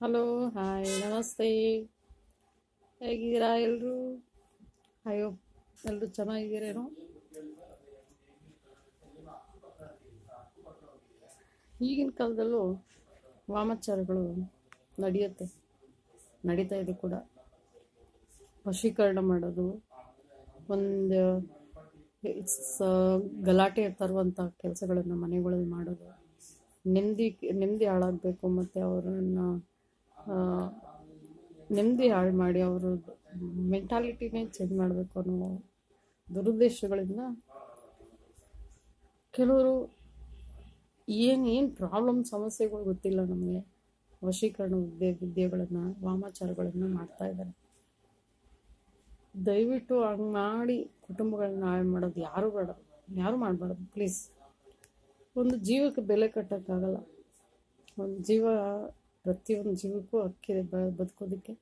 hello hi ನಮಸ್ತೆ ಹೇಗಿದ್ದೀರಾ ಎಲ್ಲರೂ ಅಯ್ಯೋ ಎಲ್ಲರೂ ಚೆನ್ನಾಗಿದ್ದೀರೇನೋ ಈಗಿನ ಕಾಲದಲ್ಲೂ ವಾಮಾಚಾರಗಳು ನಡೆಯುತ್ತೆ ನಡೀತಾ ಇದೆ ಕೂಡ ವಶೀಕರಣ ಮಾಡೋದು ಒಂದು ಇಟ್ಸ್ ಗಲಾಟೆ ತರುವಂಥ ಕೆಲಸಗಳನ್ನು ಮನೆಗಳಲ್ಲಿ ಮಾಡೋದು ನೆಮ್ಮದಿ ನೆಮ್ಮದಿ ಹಾಳಾಗಬೇಕು ಮತ್ತು ಅವರನ್ನು ನೆಮ್ಮದಿ ಹಾಳು ಮಾಡಿ ಅವರು ಮೆಂಟಾಲಿಟಿನೇ ಚೇಂಜ್ ಮಾಡಬೇಕು ಅನ್ನೋ ದುರುದ್ದೇಶಗಳಿಂದ ಕೆಲವರು ಏನು ಏನು ಪ್ರಾಬ್ಲಮ್ ಸಮಸ್ಯೆಗಳು ಗೊತ್ತಿಲ್ಲ ನಮಗೆ ವಶೀಕರಣ ವಿದ್ಯೆ ವಿದ್ಯೆಗಳನ್ನು ವಾಮಾಚಾರಗಳನ್ನು ಮಾಡ್ತಾ ಇದ್ದಾರೆ ದಯವಿಟ್ಟು ಹಂಗೆ ಮಾಡಿ ಕುಟುಂಬಗಳನ್ನ ಹಾಳು ಮಾಡೋದು ಯಾರು ಬೇಡ ಯಾರು ಮಾಡಬಾರ್ದು ಪ್ಲೀಸ್ ಒಂದು ಜೀವಕ್ಕೆ ಬೆಲೆ ಕಟ್ಟೋಕ್ಕಾಗಲ್ಲ ಒಂದು ಜೀವ ಪ್ರತಿಯೊಂದು ಜೀವಕ್ಕೂ ಹಕ್ಕಿದೆ ಬ ಬದುಕೋದಕ್ಕೆ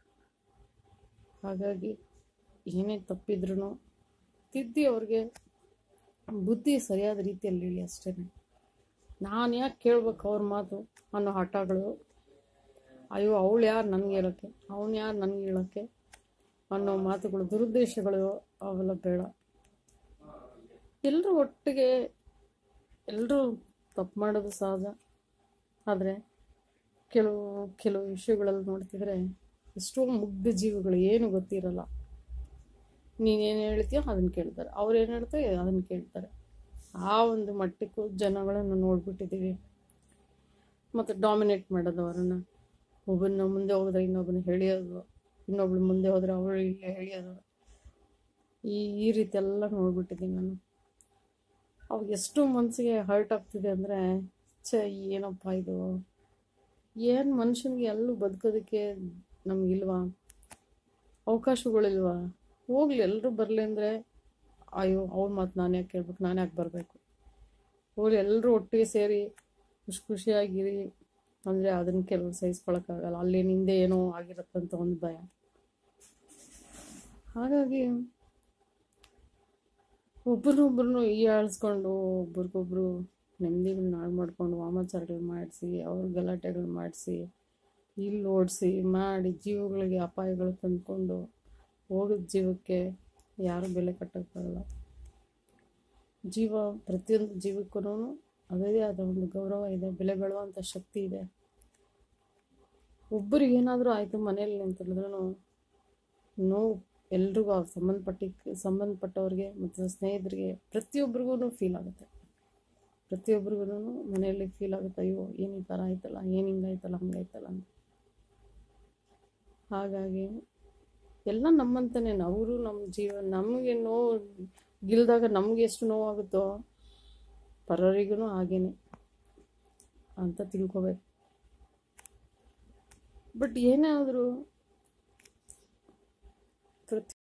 ಹಾಗಾಗಿ ಏನೇ ತಪ್ಪಿದ್ರೂ ತಿದ್ದಿ ಅವ್ರಿಗೆ ಬುದ್ಧಿ ಸರಿಯಾದ ರೀತಿಯಲ್ಲಿ ಹೇಳಿ ಅಷ್ಟೇ ನಾನು ಯಾಕೆ ಕೇಳ್ಬೇಕು ಅವ್ರ ಮಾತು ಅನ್ನೋ ಹಠಗಳು ಅಯ್ಯೋ ಅವಳು ಯಾರು ನನಗೆ ಹೇಳೋಕ್ಕೆ ಅವನು ಯಾರು ನನಗೆ ಹೇಳೋಕ್ಕೆ ಅನ್ನೋ ಮಾತುಗಳು ದುರುದ್ದೇಶಗಳು ಅವೆಲ್ಲ ಬೇಡ ಎಲ್ಲರೂ ಒಟ್ಟಿಗೆ ಎಲ್ಲರೂ ತಪ್ಪು ಮಾಡೋದು ಸಹಜ ಆದರೆ ಕೆಲವು ಕೆಲವು ವಿಷಯಗಳಲ್ಲಿ ನೋಡ್ತಿದ್ರೆ ಎಷ್ಟೋ ಮುಗ್ಧ ಜೀವಿಗಳು ಏನು ಗೊತ್ತಿರಲ್ಲ ನೀನೇನು ಹೇಳ್ತೀಯೋ ಅದನ್ನು ಕೇಳ್ತಾರೆ ಅವ್ರು ಏನು ಹೇಳ್ತಾರೆ ಅದನ್ನು ಕೇಳ್ತಾರೆ ಆ ಒಂದು ಮಟ್ಟಕ್ಕೂ ಜನಗಳನ್ನು ನೋಡ್ಬಿಟ್ಟಿದ್ದೀವಿ ಮತ್ತು ಡಾಮಿನೇಟ್ ಮಾಡೋದು ಅವರನ್ನು ಒಬ್ಬನ ಮುಂದೆ ಹೋದ್ರೆ ಇನ್ನೊಬ್ಬನ ಎಳಿಯೋದು ಇನ್ನೊಬ್ಳು ಮುಂದೆ ಹೋದರೆ ಅವಳು ಇಲ್ಲೇ ಎಳಿಯೋದು ಈ ಈ ರೀತಿ ಎಲ್ಲ ನೋಡ್ಬಿಟ್ಟಿದ್ದೀನಿ ನಾನು ಅವಾಗ ಎಷ್ಟು ಮನಸ್ಸಿಗೆ ಹರ್ಟ್ ಆಗ್ತಿದೆ ಅಂದರೆ ಛ ಏನಪ್ಪ ಇದು ಏನು ಮನುಷ್ಯನಿಗೆ ಎಲ್ಲೂ ಬದುಕೋದಕ್ಕೆ ನಮಗಿಲ್ವಾ ಅವಕಾಶಗಳಿಲ್ವಾ ಹೋಗ್ಲಿ ಎಲ್ಲರೂ ಬರಲಿ ಅಂದರೆ ಅಯ್ಯೋ ಅವ್ರ ಮಾತು ನಾನು ಯಾಕೆ ಕೇಳ್ಬೇಕು ನಾನು ಯಾಕೆ ಬರಬೇಕು ಹೋಗ್ಲಿ ಎಲ್ಲರೂ ಒಟ್ಟಿಗೆ ಸೇರಿ ಖುಷಿ ಖುಷಿಯಾಗಿರಿ ಅಂದರೆ ಅದನ್ನು ಕೆಲವರು ಸಹಿಸ್ಕೊಳಕ್ಕಾಗಲ್ಲ ಅಲ್ಲಿ ಹಿಂದೆ ಏನೋ ಆಗಿರುತ್ತಂತ ಒಂದು ಭಯ ಹಾಗಾಗಿ ಒಬ್ಬರನ್ನೊಬ್ಬರನ್ನು ಈ ಆಳಿಸ್ಕೊಂಡು ಒಬ್ರಿಗೊಬ್ರು ನೆಮ್ಮದಿಗಳನ್ನ ಹಾಳು ಮಾಡ್ಕೊಂಡು ವಾಮಾಚಾರಗಳು ಮಾಡಿಸಿ ಅವ್ರ ಗಲಾಟೆಗಳು ಮಾಡಿಸಿ ಇಲ್ಲಿ ಓಡಿಸಿ ಮಾಡಿ ಜೀವಗಳಿಗೆ ಅಪಾಯಗಳು ತಂದ್ಕೊಂಡು ಹೋಗಿದ ಜೀವಕ್ಕೆ ಯಾರೂ ಬೆಲೆ ಕಟ್ಟೋಕ್ಕಾಗಲ್ಲ ಜೀವ ಪ್ರತಿಯೊಂದು ಜೀವಕ್ಕೂ ಅದರದೇ ಆದ ಒಂದು ಗೌರವ ಇದೆ ಬೆಲೆ ಬಾಳುವಂಥ ಶಕ್ತಿ ಇದೆ ಒಬ್ಬರಿಗೆ ಏನಾದರೂ ಆಯಿತು ಮನೇಲಿ ಅಂತ ಹೇಳಿದ್ರೂ ನೋವು ಎಲ್ರಿಗೂ ಆ ಸಂಬಂಧಪಟ್ಟಿ ಸಂಬಂಧಪಟ್ಟವ್ರಿಗೆ ಮತ್ತು ಸ್ನೇಹಿತರಿಗೆ ಪ್ರತಿಯೊಬ್ಬರಿಗೂ ಫೀಲ್ ಆಗುತ್ತೆ ಪ್ರತಿಯೊಬ್ಬರಿಗೂ ಮನೆಯಲ್ಲಿ ಫೀಲ್ ಆಗುತ್ತೆ ಅಯ್ಯೋ ಏನು ಈ ಥರ ಆಯ್ತಲ್ಲ ಏನು ಹಿಂಗಾಯ್ತಲ್ಲ ಹಂಗಾಯ್ತಲ್ಲ ಅಂತ ಹಾಗಾಗಿ ಎಲ್ಲ ನಮ್ಮಂತನೇ ಅವರು ನಮ್ಮ ಜೀವ ನಮಗೆ ನೋವು ಗಿಲ್ದಾಗ ನಮಗೆ ಎಷ್ಟು ನೋವಾಗುತ್ತೋ ಪರರಿಗೂ ಹಾಗೇನೆ ಅಂತ ತಿಳ್ಕೊಬೇಕು ಬಟ್ ಏನೇ ಆದರೂ ಪ್ರತಿ